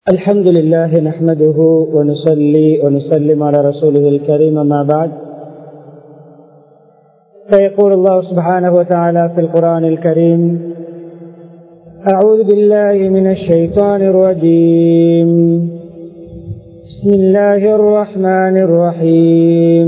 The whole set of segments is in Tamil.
الحمد لله نحمده ونصلي ونسلم على رسوله الكريم ما بعد فيقول الله سبحانه وتعالى في القرآن الكريم أعوذ بالله من الشيطان الرجيم بسم الله الرحمن الرحيم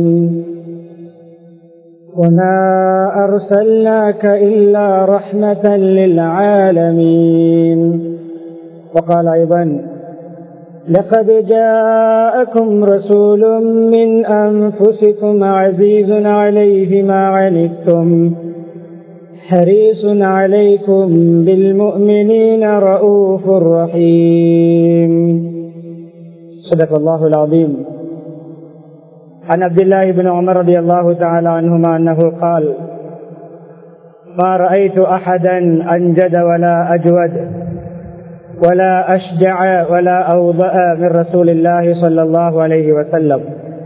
وما أرسلناك إلا رحمة للعالمين وقال أيضا لقد جاءكم رسول من أنفسكم عزيز عليه ما عنتم حريص عليكم بالمؤمنين رؤوف رحيم صدق الله العظيم عن عبد الله بن عمر رضي الله تعالى عنهما أنه قال ما رأيت أحدا أنجد ولا أجود ولا أشجع ولا أوضأ من رسول الله صلى الله عليه وسلم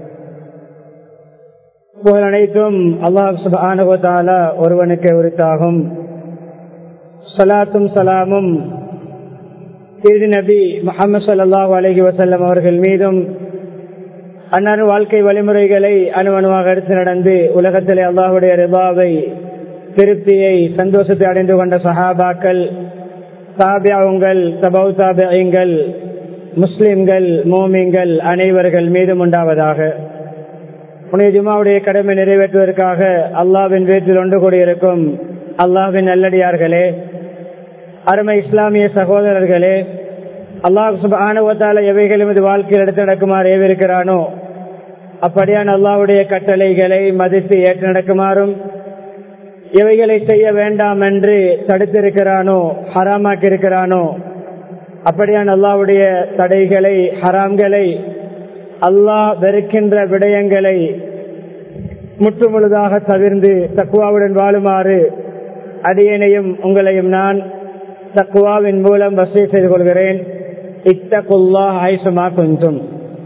புகழ் அனைத்தும் அல்லாஹ் சுபானுவத்தாலா ஒருவனுக்கு உரித்தாகும் சலாத்தும் சலாமும் திரு நபி முகமது சல்லாஹூ அலஹி வசல்லம் அவர்கள் மீதும் அன்னார் வாழ்க்கை வழிமுறைகளை அணுவணுவாக எடுத்து நடந்து உலகத்திலே அல்லாஹுடைய ரிபாவை திருப்தியை சந்தோஷத்தை அடைந்து கொண்ட சஹாபாக்கள் தாபியாவுங்கள் தபவு தாபியங்கள் முஸ்லிம்கள் மோமிங்கள் அனைவர்கள் மீதும் உண்டாவதாக புனித ஜுமாவுடைய கடமை நிறைவேற்றுவதற்காக அல்லாவின் வீட்டில் ஒன்று கூடியிருக்கும் அல்லாவின் நல்லடியார்களே அருமை இஸ்லாமிய சகோதரர்களே அல்லாஹ் சுபானுவத்தால எவைகள் எமது வாழ்க்கையில் எடுத்து நடக்குமாறு ஏவிருக்கிறானோ அப்படியான அல்லாவுடைய கட்டளைகளை மதித்து ஏற்று நடக்குமாறும் எவைகளை செய்ய வேண்டாம் என்று தடுத்திருக்கிறானோ ஹராமாக்கி இருக்கிறானோ அப்படியான அல்லாவுடைய தடைகளை ஹராம்களை அல்லாஹ் வெறுக்கின்ற விடயங்களை முற்று முழுதாக தவிர்ந்து தக்குவாவுடன் வாழுமாறு அடியனையும் உங்களையும் நான் தக்குவாவின் மூலம் வசதி செய்து கொள்கிறேன் இத்தகுல்லா ஆயுசமா கொஞ்சம்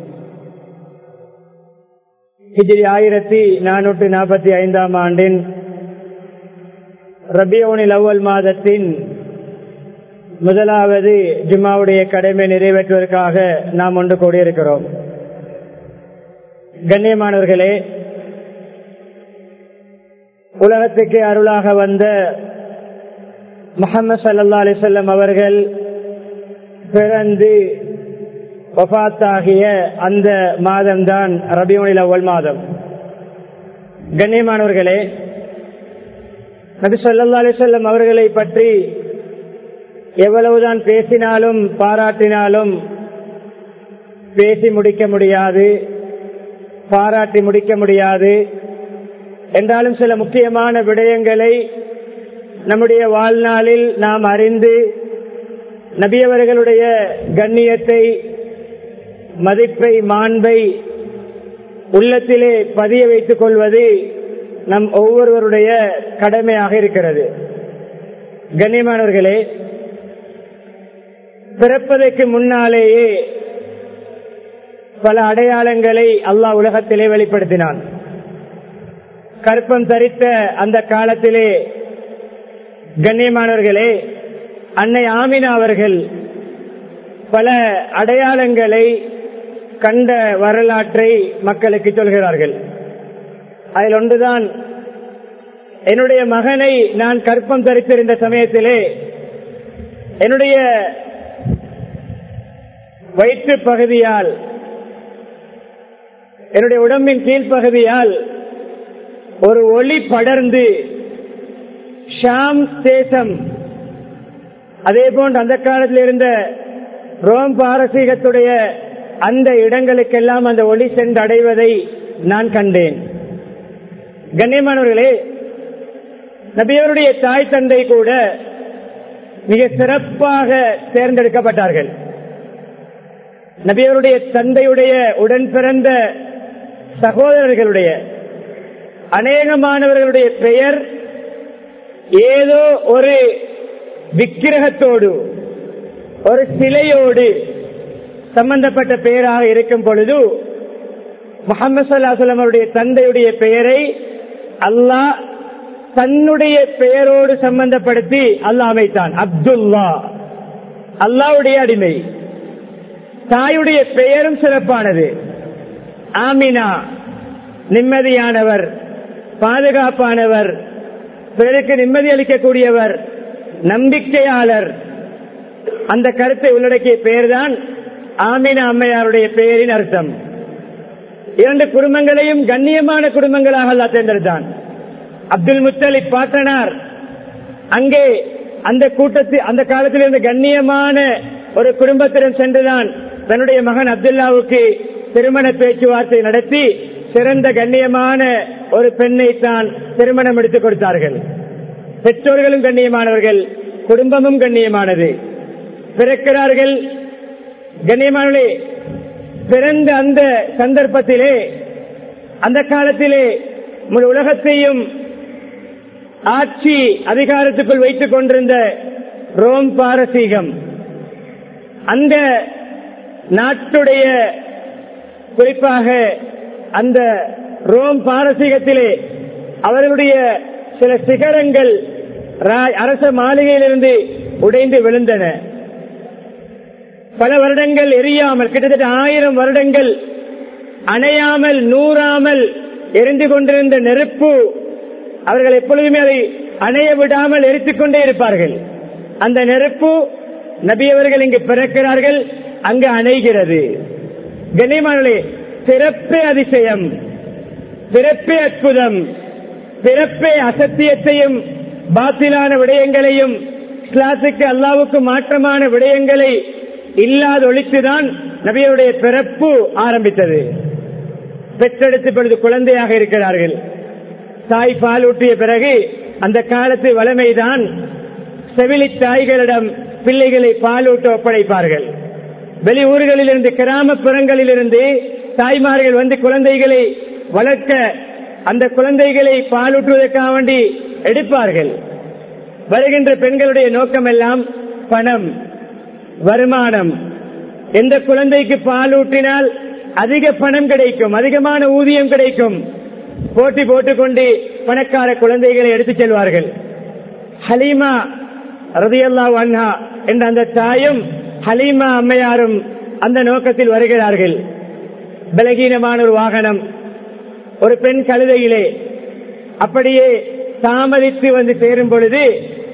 ஹிஜிரி ஆயிரத்தி நானூற்றி நாற்பத்தி ஐந்தாம் ஆண்டின் ரபியோனில் அவ்வல் மாதத்தின் முதலாவது ஜிம்மாவுடைய கடமை நிறைவேற்றுவதற்காக நாம் ஒன்று கூடியிருக்கிறோம் கண்ணியமானவர்களே உலகத்துக்கு அருளாக வந்த முகமது சல்லா அலிசல்லம் அவர்கள் பிறந்து வபாத்தாகிய அந்த மாதம்தான் ரபியோனில் அவ்வல் மாதம் கண்ணியமானவர்களே நபி சொல்லா அலிசல்லம் அவர்களை பற்றி எவ்வளவுதான் பேசினாலும் பாராட்டினாலும் பேசி முடிக்க முடியாது பாராட்டி முடிக்க முடியாது என்றாலும் சில முக்கியமான விடயங்களை நம்முடைய வாழ்நாளில் நாம் அறிந்து நபியவர்களுடைய கண்ணியத்தை மதிப்பை மாண்பை உள்ளத்திலே பதிய வைத்துக் கொள்வது நம் ஒவ்வொருவருடைய கடமையாக இருக்கிறது கண்ணியமானவர்களே பிறப்பதற்கு முன்னாலேயே பல அடையாளங்களை அல்லாஹ் உலகத்திலே வெளிப்படுத்தினான் கற்பம் தரித்த அந்த காலத்திலே கண்ணியமானவர்களே அன்னை ஆமினா அவர்கள் பல அடையாளங்களை கண்ட வரலாற்றை மக்களுக்கு சொல்கிறார்கள் அதில் ஒன்றுதான் என்னுடைய மகனை நான் கற்பம் தரித்திருந்த சமயத்திலே என்னுடைய வயிற்று பகுதியால் என்னுடைய உடம்பின் கீழ்ப்பகுதியால் ஒரு ஒளி படர்ந்து ஷாம் தேசம் அதே போன்று அந்த காலத்தில் இருந்த ரோம் பாரசீகத்துடைய அந்த இடங்களுக்கெல்லாம் அந்த ஒளி சென்று அடைவதை நான் கண்டேன் கண்ணியமானவர்களே நபியவருடைய தாய் தந்தை கூட மிக சிறப்பாக தேர்ந்தெடுக்கப்பட்டார்கள் நபியவருடைய தந்தையுடைய உடன் பிறந்த சகோதரர்களுடைய அநேகமானவர்களுடைய பெயர் ஏதோ ஒரு விக்கிரகத்தோடு ஒரு சிலையோடு சம்பந்தப்பட்ட பெயராக இருக்கும் பொழுது முகமது சல்லாஹலம் அவருடைய தந்தையுடைய பெயரை அல்லாஹ் தன்னுடைய பெயரோடு சம்பந்தப்படுத்தி அல்லாஹ் அமைத்தான் அப்துல்லா அல்லாவுடைய அடிமை தாயுடைய பெயரும் சிறப்பானது ஆமினா நிம்மதியானவர் பாதுகாப்பானவர் பிறருக்கு நிம்மதி அளிக்கக்கூடியவர் நம்பிக்கையாளர் அந்த கருத்தை உள்ளடக்கிய பெயர்தான் ஆமினா அம்மையாருடைய பெயரின் அர்த்தம் இரண்டு குடும்பங்களையும் கண்ணியமான குடும்பங்களாக அல்லா தேர்ந்தெடுத்தான் அப்துல் முத்தலிப் பாட்டனார் அங்கே அந்த கூட்டத்தில் அந்த காலத்தில் இருந்த கண்ணியமான ஒரு குடும்பத்திடம் சென்றுதான் தன்னுடைய மகன் அப்துல்லாவுக்கு திருமண பேச்சுவார்த்தை நடத்தி சிறந்த கண்ணியமான ஒரு பெண்ணை தான் திருமணம் எடுத்துக் கொடுத்தார்கள் பெற்றோர்களும் கண்ணியமானவர்கள் குடும்பமும் கண்ணியமானது பிறக்கிறார்கள் கண்ணியமானவர்களே பிறந்த அந்த சந்தர்ப்பத்திலே அந்த காலத்திலே முழு உலகத்தையும் ஆட்சி அதிகாரத்துக்குள் வைத்துக் கொண்டிருந்த ரோம் பாரசீகம் அந்த நாட்டுடைய குறிப்பாக அந்த ரோம் பாரசீகத்திலே அவர்களுடைய சில சிகரங்கள் அரச மாளிகையிலிருந்து உடைந்து விழுந்தன பல வருடங்கள் எரியாமல் கிட்டத்தட்ட ஆயிரம் வருடங்கள் அணையாமல் நூறாமல் எரிந்து கொண்டிருந்த நெருப்பு அவர்கள் எப்பொழுதுமே அதை அணைய விடாமல் எரித்துக் கொண்டே இருப்பார்கள் அந்த நெருப்பு நபியவர்கள் இங்கு பிறக்கிறார்கள் அங்கு அணைகிறது கண்ணியமானே பிறப்பே அதிசயம் பிறப்பே அற்புதம் பிறப்பே அசத்தியத்தையும் பாத்திலான விடயங்களையும் இஸ்லாத்துக்கு அல்லாவுக்கு மாற்றமான விடயங்களை இல்லாத ஒழித்துதான் நபியருடைய பிறப்பு ஆரம்பித்தது பெற்றெடுத்து பொழுது குழந்தையாக இருக்கிறார்கள் தாய் பால் ஊட்டிய பிறகு அந்த காலத்து வளமைதான் செவிலி தாய்களிடம் பிள்ளைகளை பாலூட்ட ஒப்படைப்பார்கள் வெளி ஊர்களிலிருந்து கிராமப்புறங்களிலிருந்து தாய்மார்கள் வந்து குழந்தைகளை வளர்க்க அந்த குழந்தைகளை பாலூட்டுவதற்காக வேண்டி எடுப்பார்கள் வருகின்ற பெண்களுடைய நோக்கம் எல்லாம் பணம் வருமானம் எந்த குழந்தைக்கு பாலூட்டினால் அதிக பணம் கிடைக்கும் அதிகமான ஊதியம் கிடைக்கும் போட்டி போட்டுக்கொண்டு பணக்கார குழந்தைகளை எடுத்துச் செல்வார்கள் ஹலீமா ரதியல்லா அன்ஹா என்ற அந்த தாயும் ஹலீமா அம்மையாரும் அந்த நோக்கத்தில் வருகிறார்கள் பலகீனமான ஒரு வாகனம் ஒரு பெண் கழுதையிலே அப்படியே தாமதித்து வந்து சேரும் பொழுது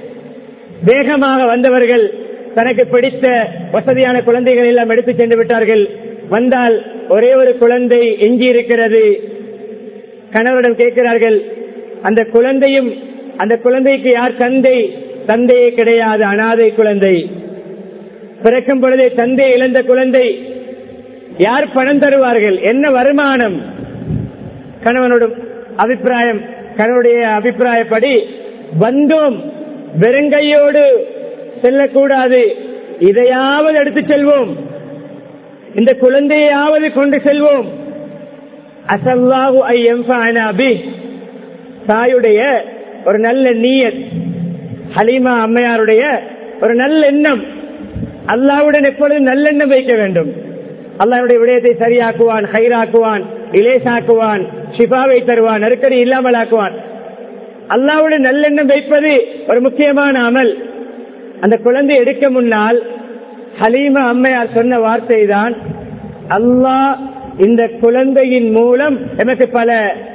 வேகமாக வந்தவர்கள் தனக்கு பிடித்த வசதியான குழந்தைகள் எல்லாம் எடுத்து சென்று விட்டார்கள் வந்தால் ஒரே ஒரு குழந்தை எஞ்சி இருக்கிறது கணவரிடம் கேட்கிறார்கள் அந்த குழந்தையும் அந்த குழந்தைக்கு யார் தந்தை தந்தையே கிடையாது அனாதை குழந்தை பிறக்கும் பொழுதே தந்தை இழந்த குழந்தை யார் பணம் தருவார்கள் என்ன வருமானம் கணவனோட அபிப்பிராயம் கணவனுடைய அபிப்பிராயப்படி வந்தோம் வெறுங்கையோடு செல்லக்கூடாது இதையாவது எடுத்து செல்வோம் இந்த குழந்தையாவது கொண்டு செல்வோம் அசல்லாஹு ஐயம்பி தாயுடைய ஒரு நல்ல நீயத் ஹலீமா அம்மையாருடைய ஒரு நல்ல எண்ணம் அல்லாவுடன் எப்பொழுதும் நல்லெண்ணம் வைக்க வேண்டும் அல்லாவுடைய விடயத்தை சரியாக்குவான் ஹைராக்குவான் இலேசாக்குவான் ஷிஃபாவை தருவான் நெருக்கடி இல்லாமல் ஆக்குவான் அல்லாவுடன் நல்லெண்ணம் வைப்பது ஒரு முக்கியமான அமல் அந்த குழந்தை எடுக்க முன்னால் ஹலீமா அம்மையார் சொன்ன வார்த்தை தான் அல்லாஹ் இந்த குழந்தையின் மூலம் எனக்கு பல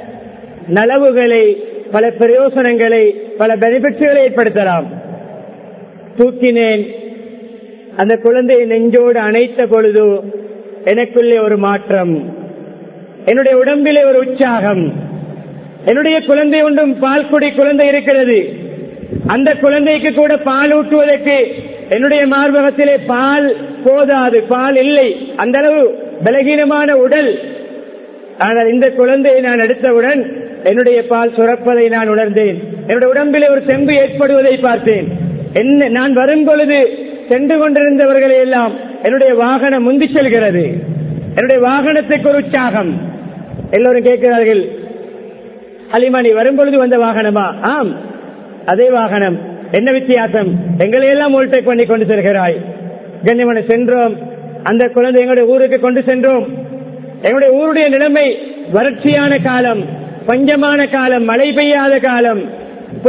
நலவுகளை பல பிரயோசனங்களை பல பெனிபிட்ஸ்களை ஏற்படுத்தலாம் தூக்கினேன் அந்த குழந்தையை நெஞ்சோடு அணைத்த பொழுது எனக்குள்ளே ஒரு மாற்றம் என்னுடைய உடம்பிலே ஒரு உற்சாகம் என்னுடைய குழந்தை ஒன்றும் பால் குடி குழந்தை இருக்கிறது அந்த குழந்தைக்கு கூட பால் ஊட்டுவதற்கு என்னுடைய மார்பகத்திலே பால் போதாது பால் இல்லை அந்த அளவு பலகீனமான உடல் ஆனால் இந்த குழந்தையை நான் எடுத்தவுடன் என்னுடைய பால் சுரப்பதை நான் உணர்ந்தேன் என்னுடைய உடம்பிலே ஒரு செம்பு ஏற்படுவதை பார்த்தேன் என்ன நான் வரும் பொழுது சென்று கொண்டிருந்தவர்களை எல்லாம் என்னுடைய வாகனம் முந்தி செல்கிறது என்னுடைய வாகனத்துக்கு ஒரு உற்சாகம் எல்லோரும் கேட்கிறார்கள் அலிமா நீ வரும்பொழுது வந்த வாகனமா ஆம் அதே வாகனம் என்ன வித்தியாசம் எங்களை எல்லாம் ஓல்டேக் பண்ணி கொண்டு செல்கிறாய் கண்ணியமனை சென்றோம் அந்த குழந்தை எங்களுடைய ஊருக்கு கொண்டு சென்றோம் எங்களுடைய ஊருடைய நிலைமை வறட்சியான காலம் பஞ்சமான காலம் மழை பெய்யாத காலம்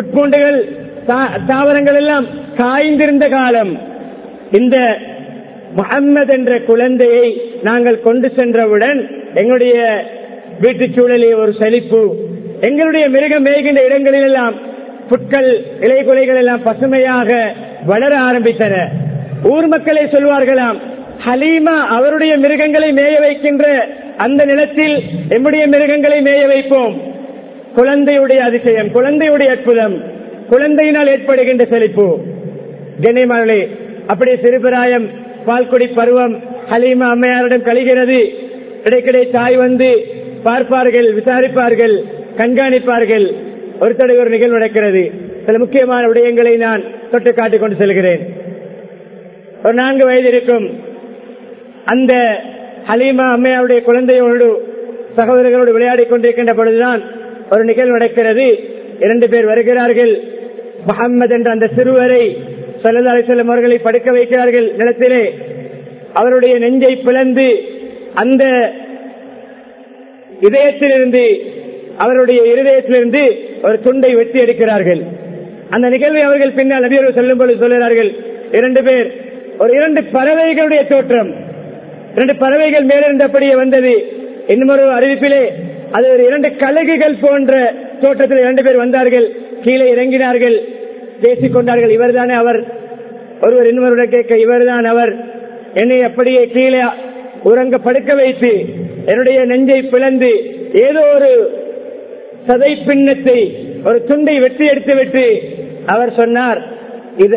புட்பூண்டுகள் தாவரங்கள் எல்லாம் காய்ந்திருந்த காலம் இந்த முகம்மது என்ற குழந்தையை நாங்கள் கொண்டு சென்றவுடன் எங்களுடைய வீட்டுச் சூழலில் ஒரு செழிப்பு எங்களுடைய மிருகம் மேய்கின்ற இடங்களில் எல்லாம் புட்கள் இலைகுலைகள் எல்லாம் பசுமையாக வளர ஆரம்பித்தன ஊர் மக்களை சொல்வார்களாம் ஹலீமா அவருடைய மிருகங்களை மேய வைக்கின்ற அந்த நிலத்தில் எம்முடைய மிருகங்களை மேய வைப்போம் குழந்தையுடைய அதிசயம் குழந்தையுடைய அற்புதம் குழந்தையினால் ஏற்படுகின்ற செழிப்பு கண்ணியமானே அப்படியே சிறுபிராயம் பால்குடி பருவம் ஹலீமா அம்மையாரிடம் கழிகிறது இடைக்கிடை தாய் வந்து பார்ப்பார்கள் விசாரிப்பார்கள் கண்காணிப்பார்கள் ஒரு தடவை ஒரு நிகழ்வு நடக்கிறது சில முக்கியமான விடயங்களை நான் தொட்டு காட்டிக் கொண்டு செல்கிறேன் ஒரு நான்கு வயது இருக்கும் அந்த ஹலீமா அம்மையாருடைய குழந்தையோடு சகோதரர்களோடு விளையாடிக் கொண்டிருக்கின்ற பொழுதுதான் ஒரு நிகழ்வு நடக்கிறது இரண்டு பேர் வருகிறார்கள் முகம்மது என்ற அந்த சிறுவரை சல்லா அலிசல்லம் அவர்களை படுக்க வைக்கிறார்கள் நிலத்திலே அவருடைய நெஞ்சை பிளந்து அந்த இதயத்திலிருந்து அவருடைய இருதயத்திலிருந்து ஒரு துண்டை வெட்டி எடுக்கிறார்கள் அந்த நிகழ்வை அவர்கள் பின்னால் நபியர்கள் சொல்லும் பொழுது சொல்கிறார்கள் இரண்டு பேர் ஒரு இரண்டு பறவைகளுடைய தோற்றம் இரண்டு பறவைகள் மேலிருந்தபடியே வந்தது இன்னொரு அறிவிப்பிலே அது ஒரு இரண்டு கழுகுகள் போன்ற தோற்றத்தில் இரண்டு பேர் வந்தார்கள் கீழே இறங்கினார்கள் பேசிக் கொண்டார்கள் இவர்தானே அவர் ஒருவர் இன்னொருவரை கேட்க இவர்தான் அவர் என்னை அப்படியே கீழே உறங்க படுக்க வைத்து என்னுடைய நெஞ்சை பிளந்து ஏதோ ஒரு சதை பின்னத்தை ஒரு துண்டை வெட்டி எடுத்து விட்டு அவர் சொன்னார் இது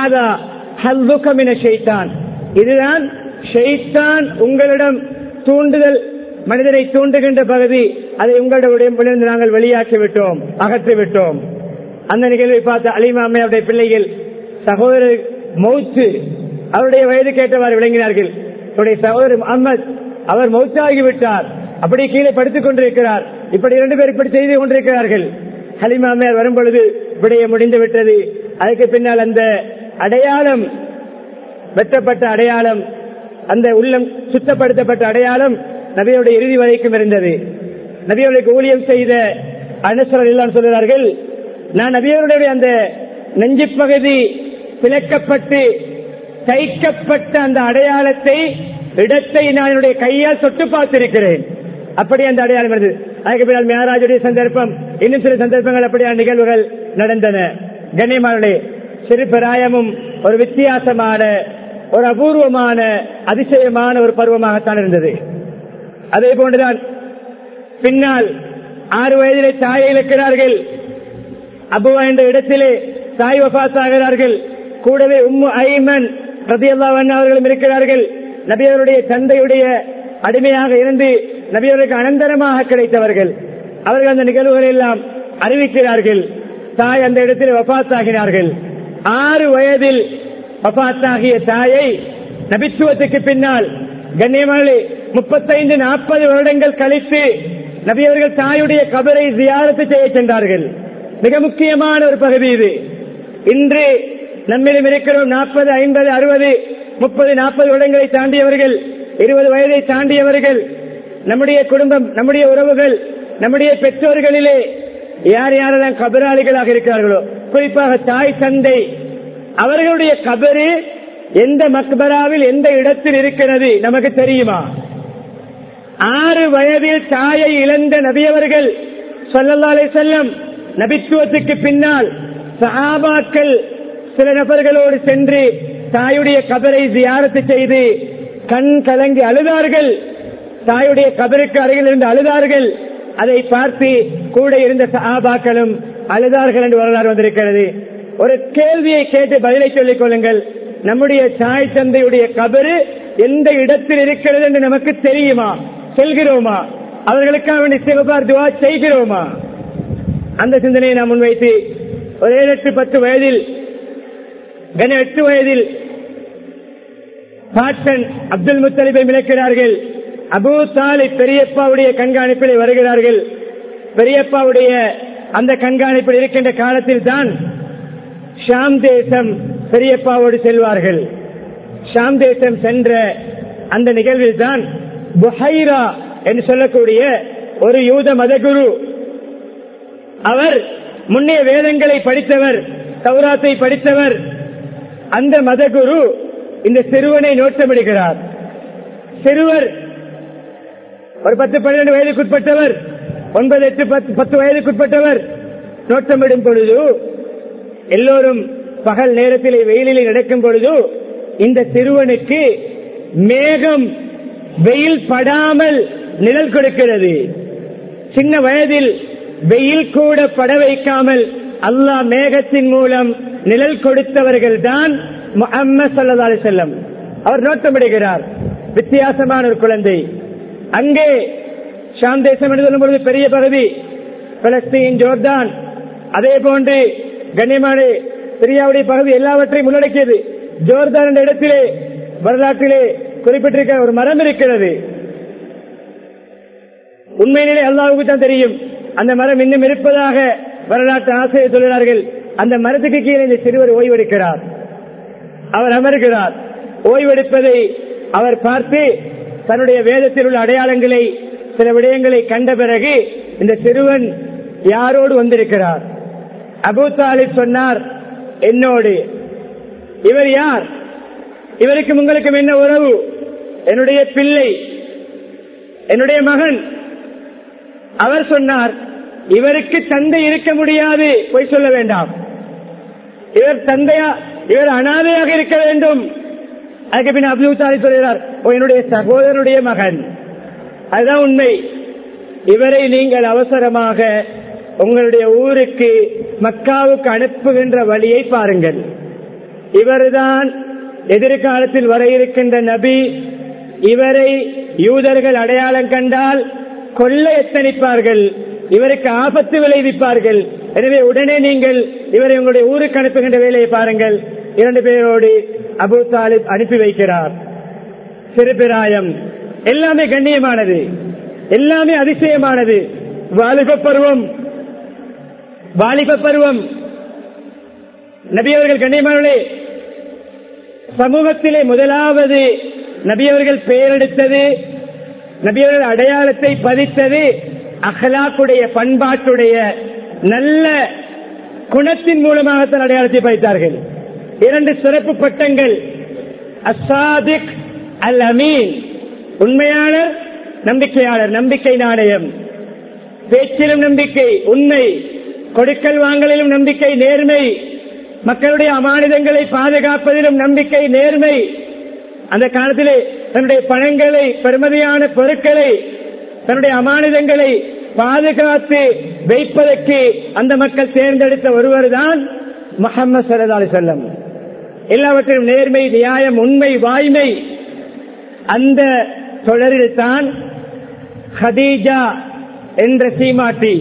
ஷைத்தான் இதுதான் ஷைத்தான் உங்களிடம் தூண்டுதல் மனிதனை தூண்டுகின்ற பகுதி அதை உங்களுடைய நாங்கள் வெளியாக்கி விட்டோம் அகற்றி விட்டோம் அந்த நிகழ்வை பார்த்த அலிமாமே அவருடைய பிள்ளைகள் சகோதரர் மௌத்து அவருடைய வயது கேட்டவாறு விளங்கினார்கள் அவருடைய சகோதரர் முகமது அவர் மௌத்தாகி விட்டார் அப்படி கீழே படுத்துக் கொண்டிருக்கிறார் இப்படி இரண்டு பேர் இப்படி செய்து கொண்டிருக்கிறார்கள் ஹலிமாமையார் வரும் பொழுது விடைய முடிந்து விட்டது அதுக்கு பின்னால் அந்த அடையாளம் வெட்டப்பட்ட அடையாளம் அந்த உள்ளம் சுத்தப்படுத்தப்பட்ட அடையாளம் நபியோடைய இறுதி வரைக்கும் இருந்தது நபியோடைய ஊழியம் செய்த அனுசரர் எல்லாம் சொல்கிறார்கள் நான் நபியோருடைய அந்த நெஞ்சு பகுதி பிளக்கப்பட்டு தைக்கப்பட்ட அந்த அடையாளத்தை இடத்தை நான் என்னுடைய கையால் தொட்டு பார்த்திருக்கிறேன் அப்படி அந்த அடையாளம் இருந்தது அதுக்கு பின்னால் மேராஜுடைய சந்தர்ப்பம் இன்னும் சில சந்தர்ப்பங்கள் அப்படியான நிகழ்வுகள் நடந்தன கண்ணியமானே சிறு பிராயமும் ஒரு வித்தியாசமான ஒரு அபூர்வமான அதிசயமான ஒரு பருவமாகத்தான் இருந்தது அதே போன்றுதான் பின்னால் ஆறு வயதிலே தாயை இழக்கிறார்கள் அபுவா என்ற இடத்திலே தாய் வபாத்தாகிறார்கள் கூடவே உம்மு ஐமன் ரதியல்லாவன் அவர்களும் இருக்கிறார்கள் நபியவருடைய தந்தையுடைய அடிமையாக இருந்து நபியவருக்கு அனந்தரமாக கிடைத்தவர்கள் அவர்கள் அந்த நிகழ்வுகள் எல்லாம் அறிவிக்கிறார்கள் தாய் அந்த இடத்தில் வபாத்தாகினார்கள் ஆறு வயதில் வபாத்தாகிய தாயை நபித்துவத்துக்கு பின்னால் கண்ணியமாளி முப்பத்தைந்து நாற்பது வருடங்கள் கழித்து நபியவர்கள் தாயுடைய கபரை ஜியாரத்து செய்ய சென்றார்கள் மிக முக்கியமான ஒரு பகுதி இது இன்று நம்மிடம் இருக்கிறோம் நாற்பது ஐம்பது அறுபது முப்பது நாற்பது வருடங்களை தாண்டியவர்கள் இருபது வயதை தாண்டியவர்கள் நம்முடைய குடும்பம் நம்முடைய உறவுகள் நம்முடைய பெற்றோர்களிலே யார் யாரெல்லாம் கபராளிகளாக இருக்கிறார்களோ குறிப்பாக தாய் தந்தை அவர்களுடைய கபரு எந்த மக்பராவில் எந்த இடத்தில் இருக்கிறது நமக்கு தெரியுமா ஆறு வயதில் தாயை இழந்த நபியவர்கள் சொல்லல்லாலே செல்லம் நபித்துவத்துக்கு பின்னால் சஹாபாக்கள் சில நபர்களோடு சென்று தாயுடைய கபரை தியாரத்து செய்து கண் கலங்கி அழுதார்கள் தாயுடைய கபருக்கு அருகில் இருந்து அழுதார்கள் அதை பார்த்து கூட இருந்த சஹாபாக்களும் அழுதார்கள் என்று வரலாறு வந்திருக்கிறது ஒரு கேள்வியை கேட்டு பதிலை சொல்லிக் கொள்ளுங்கள் நம்முடைய தாய் தந்தையுடைய கபரு எந்த இடத்தில் இருக்கிறது என்று நமக்கு தெரியுமா செல்கிறோமா அவர்களுக்காக வேண்டி சிவபார் துவா செய்கிறோமா அந்த சிந்தனையை நாம் முன்வைத்து ஒரு ஏழு எட்டு பத்து வயதில் கன எட்டு வயதில் பாட்டன் அப்துல் முத்தலிபை மிளக்கிறார்கள் அபு தாலிப் பெரியப்பாவுடைய கண்காணிப்பில் வருகிறார்கள் பெரியப்பாவுடைய அந்த கண்காணிப்பில் இருக்கின்ற காலத்தில் தான் ஷாம் தேசம் பெரியப்பாவோடு செல்வார்கள் ஷாம் தேசம் சென்ற அந்த நிகழ்வில் தான் புஹைரா என்று சொல்லக்கூடிய ஒரு யூத மதகுரு அவர் முன்னே வேதங்களை படித்தவர் தௌராத்தை படித்தவர் அந்த மதகுரு இந்த சிறுவனை நோட்டமிடுகிறார் சிறுவர் ஒரு பத்து பன்னிரண்டு வயதுக்குட்பட்டவர் ஒன்பது எட்டு பத்து பத்து வயதுக்குட்பட்டவர் நோட்டமிடும் பொழுது எல்லோரும் பகல் நேரத்திலே வெயிலில் நடக்கும் பொழுது இந்த சிறுவனுக்கு மேகம் வெயில் படாமல் நிழல் கொடுக்கிறது சின்ன வயதில் வெயில் கூட பட வைக்காமல் அல்லாஹ் மேகத்தின் மூலம் நிழல் கொடுத்தவர்கள் தான் முஹம்மது ஸல்லல்லாஹு அலைஹி வஸல்லம் அவர் நோட்டமிடுகிறார் வித்தியாசமான ஒரு குழந்தை அங்கே ஷாம் தேசம் என்று சொல்லும் பொழுது பெரிய பகுதி பலஸ்தீன் ஜோர்தான் அதே போன்று கண்ணியமான சிரியாவுடைய பகுதி எல்லாவற்றையும் உள்ளடக்கியது ஜோர்தான் என்ற இடத்திலே வரலாற்றிலே குறிப்பிட்டிருக்கிற ஒரு மரம் இருக்கிறது உண்மையிலே அல்லாவுக்கு தான் தெரியும் அந்த மரம் இன்னும் இருப்பதாக வரலாற்று ஆசிரியர் சொல்கிறார்கள் அந்த மரத்துக்கு கீழே இந்த சிறுவர் ஓய்வெடுக்கிறார் அவர் அமர்கிறார் ஓய்வெடுப்பதை அவர் பார்த்து தன்னுடைய வேதத்தில் உள்ள அடையாளங்களை சில விடயங்களை கண்ட பிறகு இந்த சிறுவன் யாரோடு வந்திருக்கிறார் அபு தாலிப் சொன்னார் என்னோடு இவர் யார் இவருக்கும் உங்களுக்கும் என்ன உறவு என்னுடைய பிள்ளை என்னுடைய மகன் அவர் சொன்னார் இவருக்கு தந்தை இருக்க முடியாது போய் சொல்ல வேண்டாம் இவர் தந்தையா இவர் அனாதையாக இருக்க வேண்டும் அதுக்கு பின் அப்துல் தாலி சொல்கிறார் "ஓ, என்னுடைய சகோதரனுடைய மகன் அதுதான் உண்மை இவரை நீங்கள் அவசரமாக உங்களுடைய ஊருக்கு மக்காவுக்கு அனுப்புகின்ற வழியை பாருங்கள் இவர்தான் எதிர்காலத்தில் வர இருக்கின்ற நபி இவரை யூதர்கள் அடையாளம் கண்டால் கொல்ல எத்தனிப்பார்கள் இவருக்கு ஆபத்து விளைவிப்பார்கள் எனவே உடனே நீங்கள் இவரை உங்களுடைய ஊருக்கு அனுப்புகின்ற வேலையை பாருங்கள் இரண்டு பேரோடு அபு தாலிப் அனுப்பி வைக்கிறார் சிறுபிராயம் எல்லாமே கண்ணியமானது எல்லாமே அதிசயமானது வாலிப பருவம் வாலிப பருவம் நபியவர்கள் கண்ணியமானே சமூகத்திலே முதலாவது நபியவர்கள் பெயரெடுத்தது நபியவர்கள் அடையாளத்தை பதித்தது அஹ்லாக்குடைய பண்பாட்டுடைய நல்ல குணத்தின் மூலமாகத்தான் அடையாளத்தை பதித்தார்கள் இரண்டு சிறப்பு பட்டங்கள் அசாதிக் அல் அமீன் உண்மையாளர் நம்பிக்கையாளர் நம்பிக்கை நாணயம் பேச்சிலும் நம்பிக்கை உண்மை கொடுக்கல் வாங்கலிலும் நம்பிக்கை நேர்மை மக்களுடைய அமானிதங்களை பாதுகாப்பதிலும் நம்பிக்கை நேர்மை அந்த காலத்திலே தன்னுடைய பணங்களை பெருமதியான பொருட்களை தன்னுடைய அமானிதங்களை பாதுகாத்து வைப்பதற்கு அந்த மக்கள் தேர்ந்தெடுத்த ஒருவர் தான் முகமது சல்லா அலி சொல்லம் எல்லாவற்றிலும் நேர்மை நியாயம் உண்மை வாய்மை அந்த தொடரில் தான் ஹதீஜா என்ற சீமாட்டி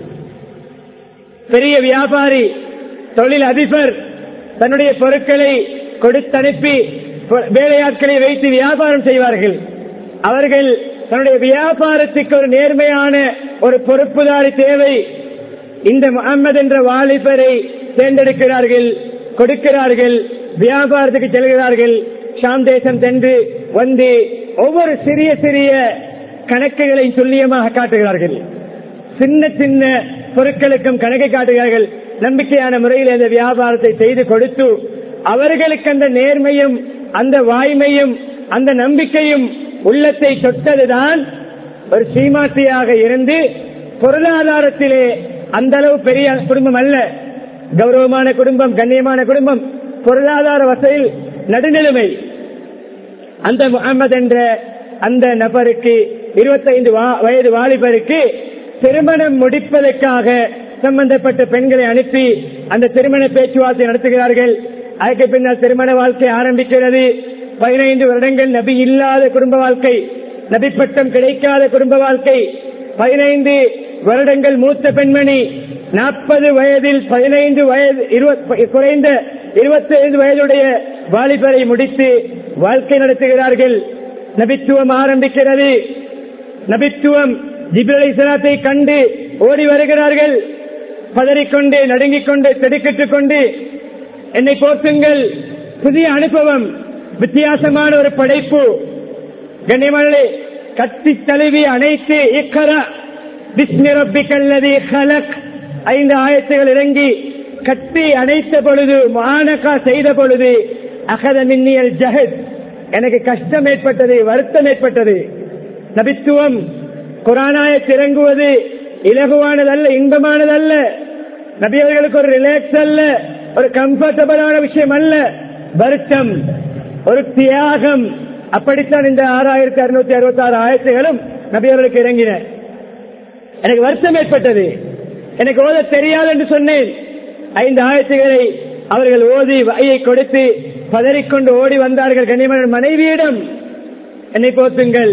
பெரிய வியாபாரி தொழில் அதிபர் தன்னுடைய பொருட்களை கொடுத்தனுப்பி பொ- வேலையாட்களை வைத்து வியாபாரம் செய்வார்கள் அவர்கள் தன்னுடைய வியாபாரத்துக்கு ஒரு நேர்மையான ஒரு பொறுப்புதாரி தேவை இந்த முகம்மது என்ற வாலிபரை தேர்ந்தெடுக்கிறார்கள் கொடுக்கிறார்கள் வியாபாரத்துக்கு செல்கிறார்கள் ஷாம் தேசம் சென்று வந்து ஒவ்வொரு சிறிய சிறிய கணக்குகளை துல்லியமாக காட்டுகிறார்கள் சின்ன சின்ன பொருட்களுக்கும் கணக்கை காட்டுகிறார்கள் நம்பிக்கையான முறையில் அந்த வியாபாரத்தை செய்து கொடுத்து அவர்களுக்கு அந்த நேர்மையும் அந்த வாய்மையும் அந்த நம்பிக்கையும் உள்ளத்தை தொட்டதுதான் ஒரு சீமாட்டியாக இருந்து பொருளாதாரத்திலே அந்த அளவு பெரிய குடும்பம் அல்ல கௌரவமான குடும்பம் கண்ணியமான குடும்பம் பொருளாதார வசதியில் நடுநிலைமை அந்த முகமது என்ற அந்த நபருக்கு 25 வா- வயது வாலிபருக்கு திருமணம் முடிப்பதற்காக சம்பந்தப்பட்ட பெண்களை அனுப்பி அந்த திருமண பேச்சுவார்த்தை நடத்துகிறார்கள் அதுக்கு பின்னால் திருமண வாழ்க்கை ஆரம்பிக்கிறது பதினைந்து வருடங்கள் நபி இல்லாத குடும்ப வாழ்க்கை நபி பட்டம் கிடைக்காத குடும்ப வாழ்க்கை பதினைந்து வருடங்கள் மூத்த பெண்மணி நாற்பது வயதில் பதினைந்து வயது இருபத்- குறைந்த இருபத்தி ஐந்து வயதுடைய வாலிபரை முடித்து வாழ்க்கை நடத்துகிறார்கள் நபித்துவம் ஆரம்பிக்கிறது நபித்துவம் ஜிப்ரலை சலாத்தை கண்டு ஓடி வருகிறார்கள் பதறிக்கொண்டு நடுங்கிக் கொண்டு திடுக்கிட்டுக் கொண்டு என்னை போற்றுங்கள் புதிய அனுபவம் வித்தியாசமான ஒரு படைப்பு கண்ணியமானே கத்தி தழுவி அனைத்து இக்கரா பிஸ்மி ரப்பிக்கல்லதி ஹலக் ஐந்து ஆயத்துகள் இறங்கி கட்டி அணைத்த பொழுது மானக்கா செய்த பொழுது அகத மின்னியல் ஜஹத் எனக்கு கஷ்டம் ஏற்பட்டது வருத்தம் ஏற்பட்டது நபித்துவம் குரானாய திறங்குவது இலகுவானதல்ல இன்பமானதல்ல நபி அவர்களுக்கு ஒரு ரிலாக்ஸ் அல்ல ஒரு கம்ஃபர்டபுளான விஷயம் அல்ல வருத்தம் ஒரு தியாகம் அப்படித்தான் இந்த ஆறாயிரத்தி அறுநூத்தி அறுபத்தி ஆறு ஆயிரத்துகளும் நபி அவர்களுக்கு இறங்கின எனக்கு வருத்தம் ஏற்பட்டது எனக்கு ஓத தெரியாது என்று சொன்னேன் ஐந்து ஆயத்துகளை அவர்கள் ஓதி வாயை கொடுத்து பதறிக்கொண்டு ஓடி வந்தார்கள் கண்ணியமன் மனைவியிடம் என்னை போத்துங்கள்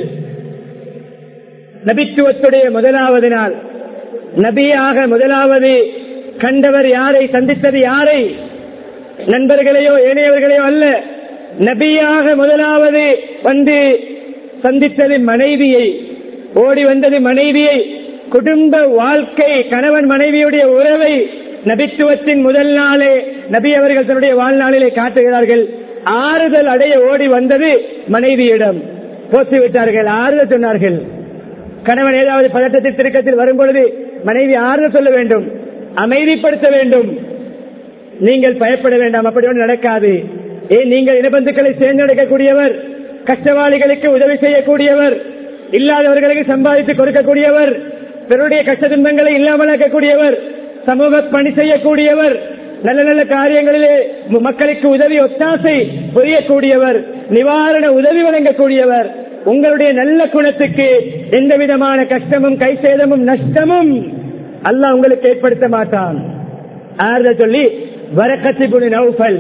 நபித்துவத்துடைய முதலாவது நாள் நபியாக முதலாவது கண்டவர் யாரை சந்தித்தது யாரை நண்பர்களையோ ஏனையவர்களையோ அல்ல நபியாக முதலாவது வந்து சந்தித்தது மனைவியை ஓடி வந்தது மனைவியை குடும்ப வாழ்க்கை கணவன் மனைவியுடைய உறவை நபித்துவத்தின் முதல் நாளே நபி அவர்கள் தன்னுடைய வாழ்நாளிலே காட்டுகிறார்கள் ஆறுதல் அடைய ஓடி வந்தது மனைவியிடம் போத்து விட்டார்கள் ஆறுதல் சொன்னார்கள் கணவன் ஏதாவது பதட்டத்தில் திருக்கத்தில் வரும்பொழுது மனைவி ஆறுதல் சொல்ல வேண்டும் அமைதிப்படுத்த வேண்டும் நீங்கள் பயப்பட வேண்டாம் அப்படி ஒன்று நடக்காது ஏன் நீங்கள் இனபந்துக்களை தேர்ந்தெடுக்கக்கூடியவர் கஷ்டவாளிகளுக்கு உதவி செய்யக்கூடியவர் இல்லாதவர்களுக்கு சம்பாதித்து கொடுக்கக்கூடியவர் பிறருடைய கஷ்ட துன்பங்களை இல்லாமலாக்கக்கூடியவர் சமூக பணி செய்யக்கூடியவர் நல்ல நல்ல காரியங்களிலே மக்களுக்கு உதவி ஒத்தாசை புரியக்கூடியவர் நிவாரண உதவி வழங்கக்கூடியவர் உங்களுடைய நல்ல குணத்துக்கு எந்த விதமான கஷ்டமும் கை சேதமும் நஷ்டமும் அல்லாஹ் உங்களுக்கு ஏற்படுத்த மாட்டான் ஆறுத சொல்லி வரக்கத்தி புனி நௌஃபல்